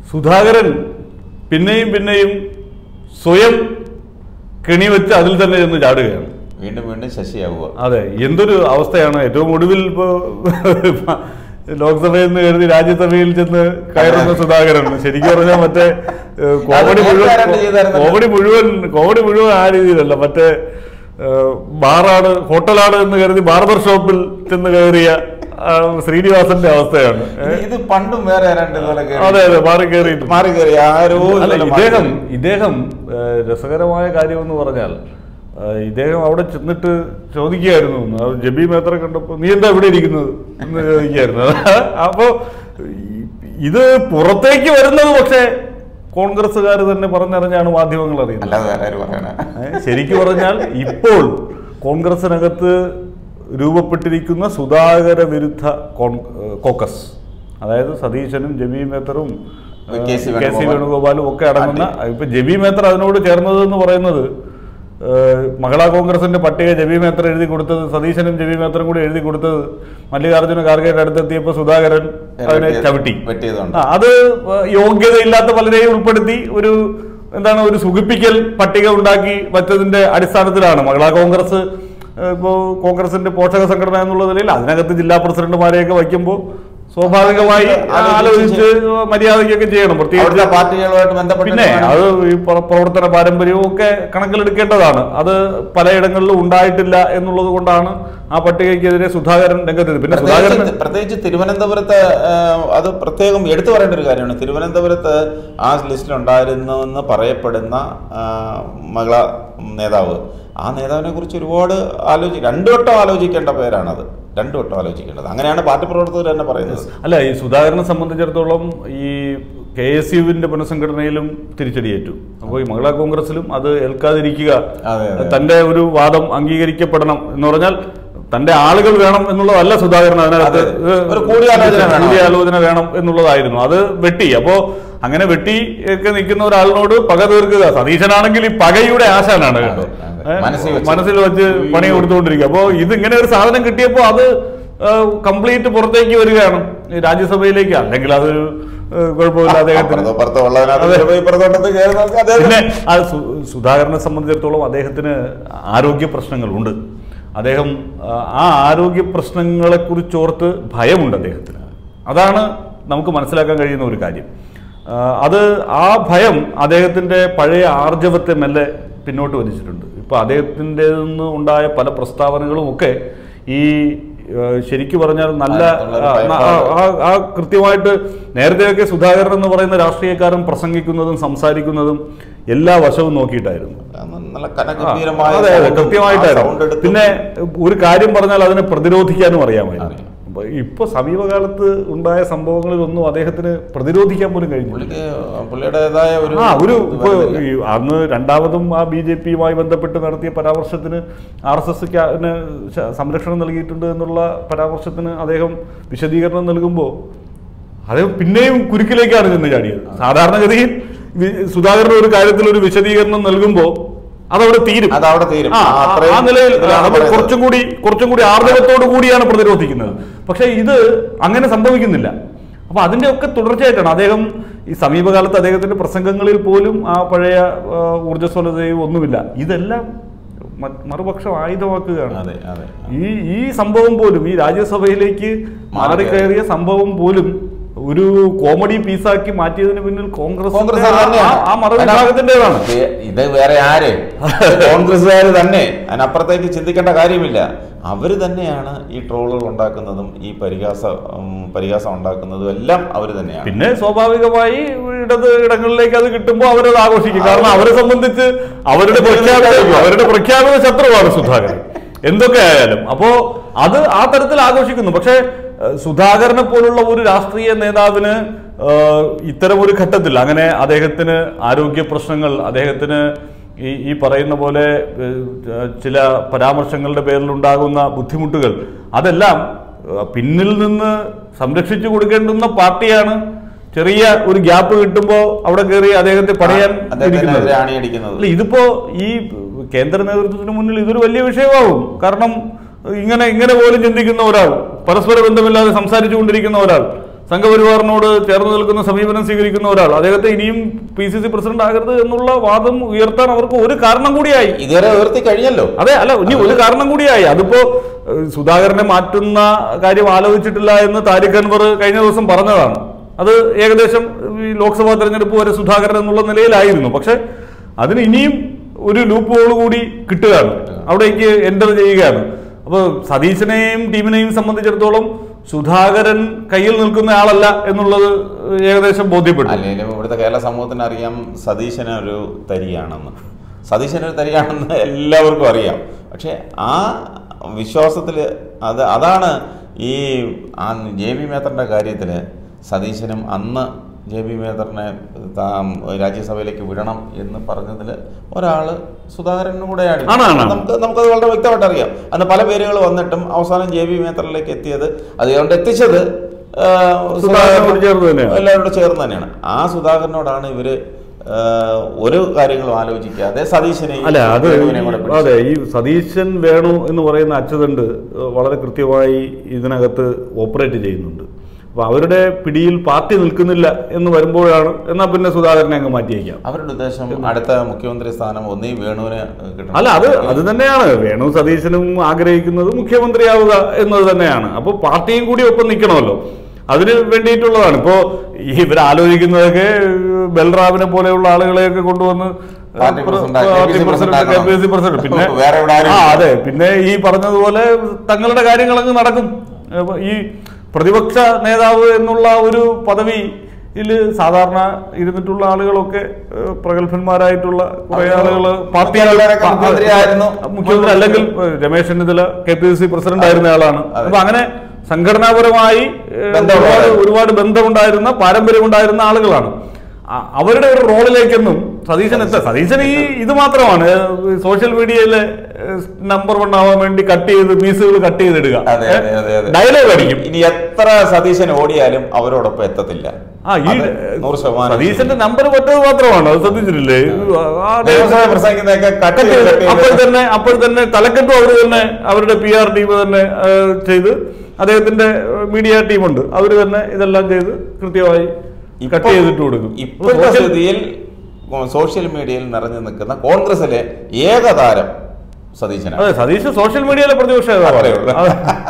സുധാകരൻ പിന്നെയും പിന്നെയും സ്വയം കെണിവെച്ച് അതിൽ തന്നെ ചെന്ന് ചാടുകയാണ് വീണ്ടും വീണ്ടും ശശിയാവുക അതെ എന്തൊരു അവസ്ഥയാണ് ഏറ്റവും ഒടുവിൽ ഇപ്പോ ലോക്സഭയിൽ നിന്ന് കരുതി രാജ്യസഭയിൽ ചെന്ന് കയറുന്ന സുധാകരൻ ശരിക്കും പറഞ്ഞാൽ മറ്റേ ഏഹ്, കോമഡി നേരത്തെ മുഴുവൻ ആരാണ്ട് ചെയ്തായിരുന്നല്ലോ. കോമഡി മുഴുവൻ കോമഡി മുഴുവൻ ആ രീതിയിലല്ല മറ്റേ ഏഹ്, ബാറാണ് ഹോട്ടലാണ് എന്ന് കരുതി ബാർബർ ഷോപ്പിൽ ചെന്ന് കയറിയ ആ, ശ്രീനിവാസന്റെ അവസ്ഥയാണ് ഏഹ്. ഇത് പണ്ടും വേറെ ആരാണ്ട് ഇതുപോലെ കേറി- അതെ അതെ മാറി കയറിയിട്ട് മാറി കയറി ആരോ അല്ല ഇതുപോലെ മാറി ഇദ്ദേഹം കയറി. ഇദ്ദേഹം ഏഹ്, രസകരമായ കാര്യമെന്ന് പറഞ്ഞാൽ ഏഹ്, ഇദ്ദേഹം അവിടെ ചെന്നിട്ട് ചോദിക്കുകയായിരുന്നു അത് ജബി മേത്ര കണ്ടപ്പോൾ നീ എന്താ ഇവിടെ ഇരിക്കുന്നത് എന്ന് ചോദിക്കുകയായിരുന്നു അപ്പോ ഈ- ഇത് പുറത്തേക്ക് വരുന്നത് പക്ഷേ കോൺഗ്രസ്സുകാർ തന്നെ പറഞ്ഞറിഞ്ഞാണ് മാധ്യമങ്ങൾ അറിയുന്നത് അല്ലാതെ വേറെ ആര് പറയണ ഏ, ശരിക്കു പറഞ്ഞാൽ ഇപ്പോൾ കോൺഗ്രസിനകത്ത് രൂപപ്പെട്ടിരിക്കുന്ന സുധാകര വിരുദ്ധ കോൺ- ഏ, കോക്കസ് അതായത് സതീശനും ജബി മേത്തറും ഏ, K C K C Venugopal. വേണുഗോപാലും ഒക്കെ അടങ്ങുന്ന ഇപ്പൊ ജബി മേത്തർ അതിനോട് ചേർന്നത് എന്ന് പറയുന്നത് ഏ, മഹിളാ കോൺഗ്രസിന്റെ പട്ടിക ജബി മേത്തർ എഴുതി കൊടുത്തത് സതീശനും ജബി മേത്തറും കൂടി എഴുതി കൊടുത്തത് മല്ലികാർജ്ജുന ഖാർഗെയുടെ അടുത്തെത്തിയപ്പോൾ സുധാകരൻ അതിനെ വെട്ടിയത്- ചവിട്ടി വെട്ടിയതുകൊണ്ട്. ആ, അത് യോഗ്യതയില്ലാത്ത പലരെയും ഉൾപ്പെടുത്തി ഒരു എന്താണ് ഒരു സുഖിപ്പിക്കൽ പട്ടിക ഉണ്ടാക്കി വച്ചതിന്റെ അടിസ്ഥാനത്തിലാണ് മഹിളാ കോൺഗ്രസ് ഏഹ്, ഇപ്പോ കോൺഗ്രസിന്റെ പോഷക സംഘടന എന്നുള്ള നിലയിൽ അതിനകത്ത് ജില്ലാ പ്രസിഡന്റുമാരെയൊക്കെ വയ്ക്കുമ്പോൾ സ്വാഭാവികമായി ആലോചിച്ച് മര്യാദയ്ക്കൊക്കെ ചെയ്യണം അവിടുത്തെ പ്രത്യേകിച്ച് പാർട്ടികളുമായിട്ട് ബന്ധപ്പെട്ട് പിന്നെ അത് ഈ പ്ര- പ്രവർത്തന പാരമ്പര്യവും ഒക്കെ കണക്കിലെടുക്കേണ്ടതാണ് അത് പലയിടങ്ങളിലും ഉണ്ടായിട്ടില്ല എന്നുള്ളത് കൊണ്ടാണ് ആ പട്ടികയ്ക്കെതിരെ സുധാകരൻ രംഗത്തെത്തി പിന്നെ സുധാകരൻ പ്രത്യേകിച്ച് പ്രത്യേകിച്ച് തിരുവനന്തപുരത്ത് ആ, അത് പ്രത്യേകം എടുത്തു പറയേണ്ട ഒരു കാര്യമാണ് തിരുവനന്തപുരത്ത് ആ ലിസ്റ്റിൽ ഉണ്ടായിരുന്നു എന്ന് പറയപ്പെടുന്ന ആ, മഹിളാ നേതാവ് ആ നേതാവിനെ കുറിച്ച് ഒരുപാട് ആലോചി രണ്ടു വട്ടം ആലോചിക്കേണ്ട പേരാണത് രണ്ടു വട്ടം ആലോചിക്കേണ്ടത് അങ്ങനെയാണ് പാർട്ടി പ്രവർത്തകർ തന്നെ പറയുന്നത് അല്ല ഈ സുധാകരനെ സംബന്ധിച്ചിടത്തോളം ഈ കെ എസ് യുവിന്റെ പുനഃസംഘടനയിലും തിരിച്ചടിയേറ്റു അപ്പോൾ ഈ മഹിളാ കോൺഗ്രസിലും അത് ഏൽക്കാതിരിക്കുക അതെ, അതെ. തന്റെ ഒരു വാദം അംഗീകരിക്കപ്പെടണം എന്ന് പറഞ്ഞാൽ തന്റെ ആളുകൾ വേണം എന്നുള്ളതല്ല സുധാകരൻ അതിനകത്ത് അതെ. ഇത് ഒരു കൂടിയാലോചന വേണം. കൂടിയാലോചന വേണം എന്നുള്ളതായിരുന്നു അത് വെട്ടി അപ്പോ അങ്ങനെ വെട്ടി ഒക്കെ നിൽക്കുന്ന ഒരാളിനോട് പക തീർക്കുക സതീശനാണെങ്കിൽ ഈ പകയുടെ ആശാനാണ് കേട്ടോ അതെ, അതെ. ഏ? മനസ്സിൽ വെച്ച്. മനസ്സിൽ വെച്ച് പണി കൊടുത്തുകൊണ്ടിരിക്കുക അപ്പോൾ ഇത് ഇങ്ങനെ ഒരു സാധനം കിട്ടിയപ്പോൾ അത് കംപ്ലീറ്റ് പുറത്തേക്ക് വരികയാണ് ഈ രാജ്യസഭയിലേക്ക് അല്ലെങ്കിൽ അത് കുഴപ്പമില്ല അദ്ദേഹത്തിന് അപ്പുറത്തോ ഇപ്പുറത്തോ ഉള്ളതിനകത്ത് പോയി പുറത്തോട്ടത്ത് കയറുന്നവർക്ക് അദ്ദേഹം പിന്നെ അത് സു- സുധാകരനെ സംബന്ധിച്ചിടത്തോളം അദ്ദേഹത്തിന് ആരോഗ്യ പ്രശ്നങ്ങളുണ്ട് അദ്ദേഹം ആ, ആ ആരോഗ്യ പ്രശ്നങ്ങളെ കുറിച്ചോർത്ത് ഭയമുണ്ട് അദ്ദേഹത്തിന് അതാണ് നമുക്ക് മനസ്സിലാക്കാൻ കഴിയുന്ന ഒരു കാര്യം ആ, അത് ആ ഭയം അദ്ദേഹത്തിന്റെ പഴയ ആർജവത്തെ മെല്ലെ പിന്നോട്ട് വലിച്ചിട്ടുണ്ട് ഇപ്പൊ അദ്ദേഹത്തിൻ്റെ നിന്ന് ഉണ്ടായ പല പ്രസ്താവനകളും ഒക്കെ ഈ ആ, ശരിക്കു പറഞ്ഞാൽ നല്ല അതിനകത്തുള്ള ഒരു ആ, ആ, ആ- ആ കൃത്യമായിട്ട് നേരത്തെയൊക്കെ സുധാകരൻ എന്ന് പറയുന്ന രാഷ്ട്രീയക്കാരൻ പ്രസംഗിക്കുന്നതും സംസാരിക്കുന്നതും എല്ലാ വശവും നോക്കിയിട്ടായിരുന്നു നല്ല ആ, കനഗംഭീരമായ അതെ അതെ sound ഉം, ആ sound കൃത്യമായിട്ടായിരുന്നു എടുത്ത് പിന്നെ ഒരു കാര്യം പറഞ്ഞാൽ അതിനെ പ്രതിരോധിക്കാനും അറിയാമായിരുന്നു അറിയാം. അപ്പൊ ഇപ്പൊ സമീപകാലത്ത് ഉണ്ടായ സംഭവങ്ങളിലൊന്നും അദ്ദേഹത്തിന് പ്രതിരോധിക്കാൻ പോലും കഴിഞ്ഞില്ല പുള്ളിക്ക് പുള്ളിയുടേതായ ഒരു ആ ഒരു ഇത് ഇപ്പൊ വരുന്നില്ല. ഈ അന്ന് രണ്ടാമതും ആ ബി ജെ പിയുമായി ബന്ധപ്പെട്ട് നടത്തിയ പരാമർശത്തിന് ആർ എസ് എസ് സംരക്ഷണം നൽകിയിട്ടുണ്ട് എന്നുള്ള പരാമർശത്തിന് അദ്ദേഹം വിശദീകരണം നൽകുമ്പോൾ അദ്ദേഹം പിന്നെയും കുരുക്കിലേക്കാണ് ചെന്ന് ചാടിയത് സാധാരണഗതിയിൽ വി- സുധാകരൻ ഒരു കാര്യത്തിൽ ഒരു വിശദീകരണം നൽകുമ്പോൾ അതവിടെ തീരും അത് അവിടെ തീരും ആ, ആ, ആ- അത്രയും ആ നിലയിൽ ഇതിലാണ് അവർ പറയുന്നത്. കുറച്ചും കൂടി കുറച്ചും കൂടി ആർജവത്തോടു കൂടിയാണ് പ്രതിരോധിക്കുന്നത് പക്ഷെ ഇത് അങ്ങനെ സംഭവിക്കുന്നില്ല അപ്പൊ അതിന്റെ ഒക്കെ തുടർച്ചയായിട്ടാണ് അദ്ദേഹം ഈ സമീപകാലത്ത് അദ്ദേഹത്തിന്റെ പ്രസംഗങ്ങളിൽ പോലും ആ പഴയ ആ, ഊർജ്ജസ്വലതയും ഒന്നുമില്ല ഇതെല്ലാം മ- മറുപക്ഷം ആയുധമാക്കുകയാണ് അതെ അതെ ഈ ഈ സംഭവം പോലും ഈ രാജ്യസഭയിലേക്ക് മാറിക്കയറിയ സംഭവം പോലും ഒരു കോമഡി പീസാക്കി മാറ്റിയതിന് പിന്നിൽ കോൺഗ്രസ് കോൺഗ്രസ് തന്നെയാണ്. ആ മറുവിഭാഗത്തിൻ്റെതാണ് ഇത് ഇത് വേറെ ആര് കോൺഗ്രസ്സുകാർ തന്നെ അതിനപ്പുറത്തേക്ക് ചിന്തിക്കേണ്ട കാര്യമില്ല അവർ തന്നെയാണ് ഈ ട്രോളുകൾ ഉണ്ടാക്കുന്നതും ഈ പരിഹാസ ഉം, പരിഹാസം ഉണ്ടാക്കുന്നതും എല്ലാം അവർ തന്നെയാണ് പിന്നെ സ്വാഭാവികമായി ഇടത് ഇടങ്ങളിലേക്ക് അത് കിട്ടുമ്പോൾ അവരത് ആഘോഷിക്കും കാരണം അവരെ സംബന്ധിച്ച് അവരുടെ പ്രഖ്യാപിത അവരുടെ പ്രഖ്യാപിത ശത്രുവാണ് സുധാകരൻ എന്തൊക്കെ ആയാലും അപ്പോ അത് ആ തരത്തിൽ ആഘോഷിക്കുന്നു പക്ഷേ ഏഹ്, സുധാകരനെ പോലുള്ള ഒരു രാഷ്ട്രീയ നേതാവിന് ഏഹ്, ഇത്തരം ഒരു ഘട്ടത്തിൽ അങ്ങനെ അദ്ദേഹത്തിന് ആരോഗ്യ പ്രശ്നങ്ങൾ അദ്ദേഹത്തിന് ഈ ഈ പറയുന്ന പോലെ ഏഹ്, ചില പരാമർശങ്ങളുടെ പേരിലുണ്ടാകുന്ന ബുദ്ധിമുട്ടുകൾ അതെല്ലാം ഏഹ്, പിന്നിൽ നിന്ന് സംരക്ഷിച്ചു കൊടുക്കേണ്ടുന്ന പാർട്ടിയാണ് ചെറിയ ഒരു ഗ്യാപ്പ് കിട്ടുമ്പോൾ അവിടെ കയറി അദ്ദേഹത്തെ പടയാൻ ഇരിക്കുന്നത് അദ്ദേഹത്തിനെതിരെ അണിയടിക്കുന്നത് അല്ല ഇതിപ്പോ ഈ കേന്ദ്ര നേതൃത്വത്തിന് മുന്നിൽ ഇതൊരു വലിയ വിഷയമാവും കാരണം ഇങ്ങനെ ഇങ്ങനെ പോലും ചിന്തിക്കുന്ന ഒരാൾ പരസ്പര ബന്ധമില്ലാതെ സംസാരിച്ചു കൊണ്ടിരിക്കുന്ന ഒരാൾ സംഘപരിവാറിനോട് ചേർന്ന് നിൽക്കുന്ന സമീപനം സ്വീകരിക്കുന്ന ഒരാൾ അദ്ദേഹത്തെ ഇനിയും പി സി സി പ്രസിഡന്റ് ആകരുത് എന്നുള്ള വാദം ഉയർത്താൻ അവർക്ക് ഒരു കാരണം കൂടിയായി ഇതുവരെ ഉയർത്തി കഴിഞ്ഞല്ലോ അതെ അല്ല ഇനി ഒരു കാരണം കൂടിയായി അതിപ്പോ ഏഹ്, സുധാകരനെ മാറ്റുന്ന കാര്യം ആലോചിച്ചിട്ടില്ല എന്ന് താരിഖ് അൻവർ കഴിഞ്ഞ ദിവസം പറഞ്ഞതാണ് അത് ഏകദേശം ഈ ലോക്സഭാ തെരഞ്ഞെടുപ്പ് വരെ സുധാകരൻ എന്നുള്ള നിലയിലായിരുന്നു പക്ഷെ അതിന് ഇനിയും ഒരു ലൂപ്പ് ഹോൾ കൂടി കിട്ടുകയാണ് അവിടേക്ക് എൻ്റർ ചെയ്യുകയാണ് അപ്പോൾ സതീശനെയും ടീമിനെയും സംബന്ധിച്ചിടത്തോളം സുധാകരൻ കയ്യിൽ നിൽക്കുന്ന ആളല്ല എന്നുള്ളത് ഏകദേശം ബോധ്യപ്പെട്ടു അല്ലെങ്കിലും ഇവിടുത്തെ കേരള സമൂഹത്തിന് അറിയാം സതീശന് ഒരു തരിയാണെന്ന് സതീശന് ഒരു തരിയാണെന്ന് എല്ലാവർക്കും അറിയാം പക്ഷെ ആ വിശ്വാസത്തിൽ അത് അതാണ് ഈ ആ ജെ ബി മേത്തറിൻ്റെ കാര്യത്തിൽ സതീശനും അന്ന് ജെ ബി മേത്തറിനെ താ- രാജ്യസഭയിലേക്ക് വിടണം എന്ന് പറഞ്ഞതിൽ ഒരാൾ സുധാകരനും കൂടെയാണ് ആണ്, ആണ്. നമുക്ക് നമുക്കത് വളരെ വ്യക്തമായിട്ട് അറിയാം അന്ന് പല പേരുകൾ വന്നിട്ടും അവസാനം ജെ ബി മേത്തറിലേക്ക് എത്തിയത് അതുകൊണ്ട് എത്തിച്ചത് ആ, സുധാകരനോട് ചേർന്ന് തന്നെയാണ്. എല്ലാവരോടും ചേർന്ന് തന്നെയാണ് ആ സുധാകരനോടാണ് ഇവര് ആ, ഒരു കാര്യങ്ങളും ആലോചിക്കാതെ സതീശനെയും അല്ല അത് വേണുവിനെയും കൂടെ പിടിച്ച് അതെ ഈ സതീശൻ വേണു എന്ന് പറയുന്ന അച്യുതണ്ട് വളരെ കൃത്യമായി ഇതിനകത്ത് ഓപ്പറേറ്റ് ചെയ്യുന്നുണ്ട് അപ്പൊ അവരുടെ പിടിയിൽ പാർട്ടി നിൽക്കുന്നില്ല എന്ന് വരുമ്പോഴാണ് എന്നാ പിന്നെ സുധാകരനെ അങ്ങ് മാറ്റിയേക്കാം അവരുടെ ഉദ്ദേശം അടുത്ത മുഖ്യമന്ത്രി സ്ഥാനം ഒന്നീ വേണുവിന് കിട്ടണം അല്ല അത് അത് തന്നെയാണ് വേണു സതീശനും ആഗ്രഹിക്കുന്നത് മുഖ്യമന്ത്രിയാവുക എന്നത് തന്നെയാണ് അപ്പോൾ പാർട്ടിയും കൂടി ഒപ്പം നിൽക്കണമല്ലോ അതിന് വേണ്ടിയിട്ടുള്ളതാണ് ഇപ്പോ ഈ ഇവർ ആലോചിക്കുന്നതൊക്കെ ബൽറാമിനെ പോലെയുള്ള ആളുകളെയൊക്കെ കൊണ്ടുവന്ന് പാർട്ടി പ്രസിഡന്റ് ആക്കി, party KPC president president KPC president പിന്നെ വേറെ എവിടെ ആരും ആ ഇല്ല. അതെ പിന്നെ ഈ പറഞ്ഞതുപോലെ തങ്ങളുടെ കാര്യങ്ങളങ്ങ് നടക്കും അപ്പൊ ഈ പ്രതിപക്ഷ നേതാവ് എന്നുള്ള ഒരു പദവിയിൽ സാധാരണ ഇരുന്നിട്ടുള്ള ആളുകളൊക്കെ ഏഹ്, പ്രഗത്ഭന്മാരായിട്ടുള്ള കുറെ ആളുകൾ മുഖ്യമന്ത്രിയൊക്കെ മുഖ്യമന്ത്രിയായിരുന്നു. മുഖ്യമന്ത്രി അല്ലെങ്കിൽ ഏഹ്, Ramesh Chennithala K P C president ആയിരുന്ന ആളാണ് അതെ. അപ്പൊ അങ്ങനെ സംഘടനാപരമായി ഏഹ്, ബന്ധമുള്ള ഒരുപാട് ആളാണ്. ഒരുപാട് ബന്ധമുണ്ടായിരുന്ന പാരമ്പര്യമുണ്ടായിരുന്ന ആളുകളാണ് അ- അവരുടെ ഒരു റോളിലേക്കൊന്നും സതീശൻ എത്ത സതീശൻ ഈ ഇത് മാത്രമാണ് ഏഹ്, സോഷ്യൽ മീഡിയയിലെ നമ്പർ വൺ ആവാൻ വേണ്ടി കട്ട് ചെയ്ത് പീസുകൾ കട്ട് ചെയ്തിടുക അതെ, അതെ, അതെ, അതെ. ഡയലോഗ് അടിക്കും ഇനി എത്ര സതീശൻ ഓടിയാലും അവരോടൊപ്പം എത്തത്തില്ല ആ ഈ അത് നൂറ് ശതമാനം സതീശന്റെ നമ്പർ പറ്റത് മാത്രമാണ് അത് ശ്രദ്ധിച്ചിട്ടില്ലേ ആ നിയമസഭ പ്രസംഗിക്കുന്നതൊക്കെ കട്ട് ചെയ്ത് കട്ട് ചെയ്ത് അപ്പോൾ തന്നെ അപ്പോൾ തന്നെ തലക്കെട്ടും അവർ തന്നെ അവരുടെ പി ആർ ടീം തന്നെ ആ, ചെയ്ത് അദ്ദേഹത്തിന്റെ മീഡിയ ടീമുണ്ട് അവർ തന്നെ ഇതെല്ലാം ചെയ്ത് കൃത്യമായി കട്ട് ഇപ്പൊ- ചെയ്തിട്ട് കൊടുക്കും ഇപ്പോഴത്തെ സോഷ്യൽ- സ്ഥിതിയിൽ സോഷ്യൽ മീഡിയയിൽ നിറഞ്ഞു നിൽക്കുന്ന കോൺഗ്രസിലെ ഏകതാരം സതീശനാണ് അതെ സതീഷ് സോഷ്യൽ മീഡിയയിലെ പ്രതിപക്ഷ അത്രേ നേതാവാണ് ഉള്ളൂ. അതെ.